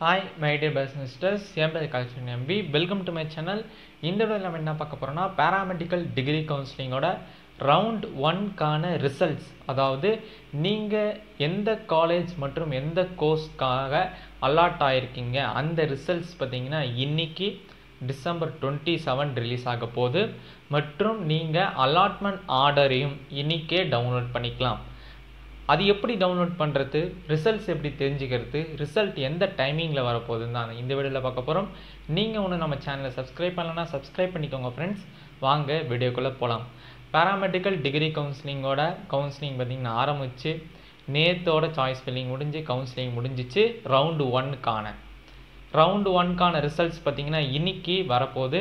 hi my dear பிஸ்னஸ்டர்ஸ் என் பேர் கலெக்ஷன் எம்பி வெல்கம் டு மை சேனல் இந்த வீடியோவில் நம்ம என்ன பார்க்க போகிறோம்னா பேராமெடிக்கல் டிகிரி கவுன்சிலிங்கோட ரவுண்ட் ஒன்க்கான ரிசல்ட்ஸ் அதாவது நீங்கள் எந்த காலேஜ் மற்றும் எந்த கோர்ஸ்க்காக அலாட் ஆகிருக்கீங்க அந்த ரிசல்ட்ஸ் பார்த்தீங்கன்னா இன்னைக்கு டிசம்பர் டுவெண்ட்டி செவன் ரிலீஸ் ஆக போகுது மற்றும் நீங்கள் அலாட்மெண்ட் ஆர்டரையும் இன்னிக்கே டவுன்லோட் பண்ணிக்கலாம் அது எப்படி டவுன்லோட் பண்ணுறது ரிசல்ட்ஸ் எப்படி தெரிஞ்சுக்கிறது ரிசல்ட் எந்த டைமிங்கில் வரப்போகுதுன்னு தான் இந்த வீடியோவில் பார்க்க போகிறோம் நீங்கள் ஒன்று நம்ம சேனலை சப்ஸ்கிரைப் பண்ணலன்னா சப்ஸ்கிரைப் பண்ணிக்கோங்க ஃப்ரெண்ட்ஸ் வாங்க வீடியோக்குள்ளே போகலாம் பேராமெடிக்கல் டிகிரி கவுன்சிலிங்கோட கவுன்சிலிங் பார்த்திங்கன்னா ஆரம்பித்து நேத்தோட சாய்ஸ் ஃபில்லிங் முடிஞ்சு கவுன்சிலிங் முடிஞ்சிச்சு ரவுண்டு ஒன்னுக்கான ரவுண்டு ஒன்க்கான ரிசல்ட்ஸ் பார்த்திங்கன்னா இன்னைக்கு வரப்போகுது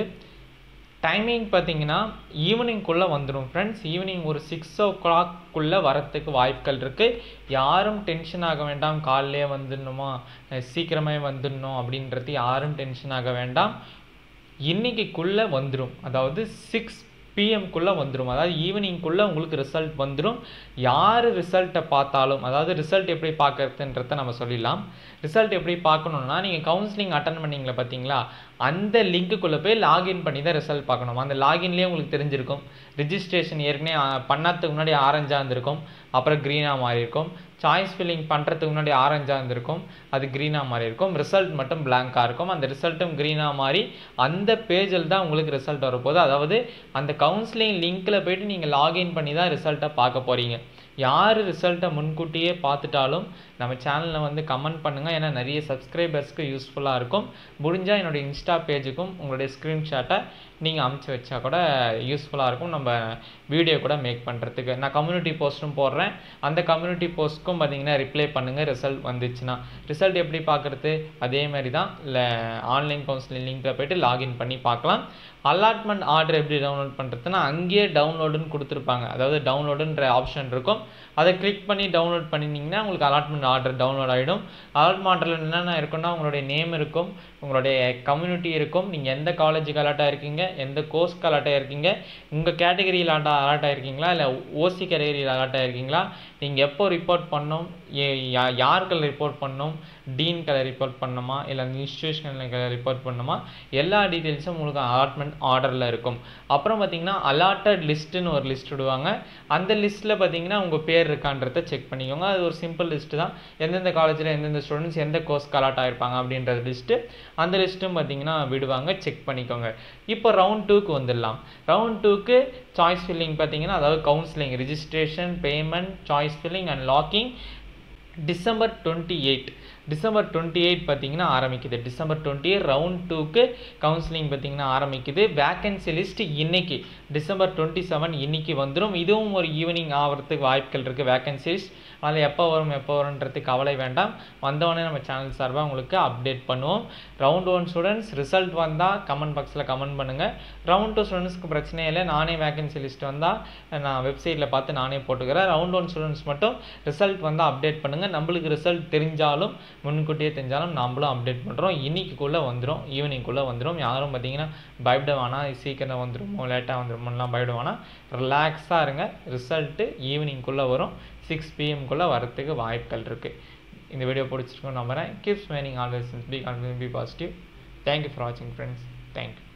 டைமிங் பார்த்தீங்கன்னா ஈவினிங்குள்ளே வந்துடும் ஃப்ரெண்ட்ஸ் ஈவினிங் ஒரு சிக்ஸ் ஓ கிளாக்குள்ளே வரத்துக்கு வாய்ப்புகள் இருக்குது யாரும் டென்ஷன் ஆக வேண்டாம் காலையிலே வந்துடணுமா சீக்கிரமே வந்துடணும் அப்படின்றது யாரும் டென்ஷன் ஆக வேண்டாம் இன்னைக்குள்ளே வந்துடும் அதாவது சிக்ஸ் பிஎம்குள்ளே வந்துடும் அதாவது ஈவினிங்குள்ளே உங்களுக்கு ரிசல்ட் வந்துடும் யார் ரிசல்ட்டை பார்த்தாலும் அதாவது ரிசல்ட் எப்படி பார்க்கறதுன்றத நம்ம சொல்லிடலாம் ரிசல்ட் எப்படி பார்க்கணுன்னா நீங்கள் கவுன்சிலிங் அட்டன் பண்ணீங்களா பார்த்தீங்களா அந்த லிங்க்குள்ளே போய் லாகின் பண்ணி தான் ரிசல்ட் பார்க்கணும் அந்த லாகின்லேயே உங்களுக்கு தெரிஞ்சிருக்கும் ரிஜிஸ்ட்ரேஷன் ஏற்கனவே பண்ணதுக்கு முன்னாடி ஆரஞ்சாக இருந்திருக்கும் அப்புறம் க்ரீனாக மாறி இருக்கும் சாய்ஸ் ஃபில்லிங் பண்ணுறதுக்கு முன்னாடி ஆரஞ்சாக இருந்திருக்கும் அது க்ரீனாக மாறி இருக்கும் ரிசல்ட் மட்டும் பிளாங்காக இருக்கும் அந்த ரிசல்ட்டும் க்ரீனாக மாறி அந்த பேஜில் தான் உங்களுக்கு ரிசல்ட் வரப்போகுது அதாவது அந்த கவுன்சிலிங் லிங்க்கில் போயிட்டு நீங்கள் லாகின் பண்ணி தான் ரிசல்ட்டை பார்க்க போகிறீங்க யார் ரிசல்ட்டை முன்கூட்டியே பார்த்துட்டாலும் நம்ம சேனலில் வந்து கமெண்ட் பண்ணுங்கள் ஏன்னா நிறைய சப்ஸ்கிரைபர்ஸ்க்கு யூஸ்ஃபுல்லாக இருக்கும் முடிஞ்சால் என்னுடைய இன்ஸ்டா பேஜுக்கும் உங்களுடைய ஸ்க்ரீன்ஷாட்டை நீங்கள் அமுச்சு வச்சா கூட யூஸ்ஃபுல்லாக இருக்கும் நம்ம வீடியோ கூட மேக் பண்ணுறதுக்கு நான் கம்யூனிட்டி போஸ்ட்டும் போடுறேன் அந்த கம்யூனிட்டி போஸ்ட்க்கும் பார்த்தீங்கன்னா ரிப்ளை பண்ணுங்கள் ரிசல்ட் வந்துச்சுன்னா ரிசல்ட் எப்படி பார்க்குறது அதே மாதிரி தான் இல்லை ஆன்லைன் கவுன்சிலிங் லிங்க்கில் போய்ட்டு லாகின் பண்ணி பார்க்கலாம் அலாட்மெண்ட் ஆர்டர் எப்படி டவுன்லோட் பண்ணுறதுன்னா அங்கேயே டவுன்லோடுன்னு கொடுத்துருப்பாங்க அதாவது டவுன்லோடுன்ற ஆப்ஷன் இருக்கும் அதை கிளிக் பண்ணி டவுன்லோட் பண்ணினீங்கன்னா உங்களுக்கு அலாட்மெண்ட் ஆர்டர் டவுன்லோட் ஆகிடும் அலாட்மெண்ட் ஆர்டரில் என்னென்ன இருக்குன்னா உங்களுடைய நேம் இருக்கும் உங்களுடைய கம்யூனிட்டி இருக்கும் நீங்கள் எந்த காலேஜுக்கு அலாட் ஆகிருக்கீங்க எந்த கோர்ஸ்க்கு அலாட் ஆகிருக்கீங்க உங்கள் கேட்டகரியில் அலாட் அலாட் ஆகிருக்கீங்களா இல்லை ஓசி கேட்டகரியில் அலாட் ஆகிருக்கீங்களா நீங்கள் எப்போ ரிப்போர்ட் பண்ணணும் யாருக்கள் ரிப்போர்ட் பண்ணணும் டீன்களை ரிப்போர்ட் பண்ணணுமா இல்லை இன்ஸ்டியூஷனுக்கு ரிப்போர்ட் பண்ணணுமா எல்லா டீட்டெயில்ஸும் உங்களுக்கு அலாட்மெண்ட் ஆர்டரில் இருக்கும் அப்புறம் பார்த்தீங்கன்னா அலாட்டட் லிஸ்ட்டுன்னு ஒரு லிஸ்ட் விடுவாங்க அந்த லிஸ்ட்டில் பார்த்தீங்கன்னா உங்கள் பேர் இருக்கான்றத செக் பண்ணிக்கோங்க அது ஒரு சிம்பிள் லிஸ்ட்டு தான் எந்தெந்த காலேஜில் எந்தெந்த ஸ்டூடெண்ட்ஸ் எந்த கோர்ஸ்க்கு அலாட் ஆகிருப்பாங்க அப்படின்றது லிஸ்ட்டு அந்த லிஸ்ட்டும் பார்த்தீங்கன்னா விடுவாங்க செக் பண்ணிக்கோங்க இப்போ ரவுண்ட் டூக்கு வந்துடலாம் ரவுண்ட் டூக்கு சாய்ஸ் ஃபில்லிங் பார்த்தீங்கன்னா அதாவது counselling registration payment choice filling and locking December twenty eight December twenty eight பார்த்தீங்கன்னா ஆரம்பிக்குது டிசம்பர் டுவெண்ட்டி எயிட் ரவுண்ட் டூக்கு கவுன்சிலிங் பார்த்தீங்கன்னா ஆரம்பிக்குது வேக்கன்சி லிஸ்ட் இன்னைக்கு டிசம்பர் டுவெண்ட்டி செவன் இன்னைக்கு வந்துடும் இதுவும் ஒரு ஈவினிங் ஆகிறதுக்கு வாய்ப்புகள் இருக்குது வேக்கன்சி லிஸ்ட் அதில் எப்போ வரும் எப்போ வரும்ன்றது கவலை வேண்டாம் வந்தவொடனே நம்ம சேனல் சார்பாக உங்களுக்கு அப்டேட் பண்ணுவோம் ரவுண்ட் ஒன் ஸ்டூடெண்ட்ஸ் ரிசல்ட் வந்தால் கமெண்ட் பாக்ஸில் கமெண்ட் பண்ணுங்கள் ரவுண்ட் டூ ஸ்டூடெண்ட்ஸ்க்கு பிரச்சனை இல்லை நானே வேகன்சி லிஸ்ட் வந்தால் நான் வெப்சைட்டில் பார்த்து நானே போட்டுக்கிறேன் ரவுண்ட் ஒன் ஸ்டூடெண்ட்ஸ் மட்டும் ரிசல்ட் வந்தால் அப்டேட் பண்ணுங்கள் நம்மளுக்கு ரிசல்ட் தெரிஞ்சாலும் முன்கூட்டியே தெரிஞ்சாலும் நம்மளும் அப்டேட் பண்ணுறோம் இன்னைக்குள்ளே வந்துடும் ஈவினிங்குள்ளே வந்துடும் யாரும் பார்த்தீங்கன்னா பயப்பட வேணாம் சீக்கிரம் வந்துடுமோ லேட்டாக வந்துடுமோலாம் பயப்பட வேணாம் ரிலாக்ஸாக இருங்க ரிசல்ட்டு ஈவினிங்குள்ளே வரும் சிக்ஸ் பிஎம்குள்ளே வரத்துக்கு வாய்ப்புகள் இருக்குது இந்த வீடியோ பிடிச்சிருக்கோம் நம்புறேன் keeps Manning always be confident B positive thank you for வாட்சிங் ஃப்ரெண்ட்ஸ் தேங்க்யூ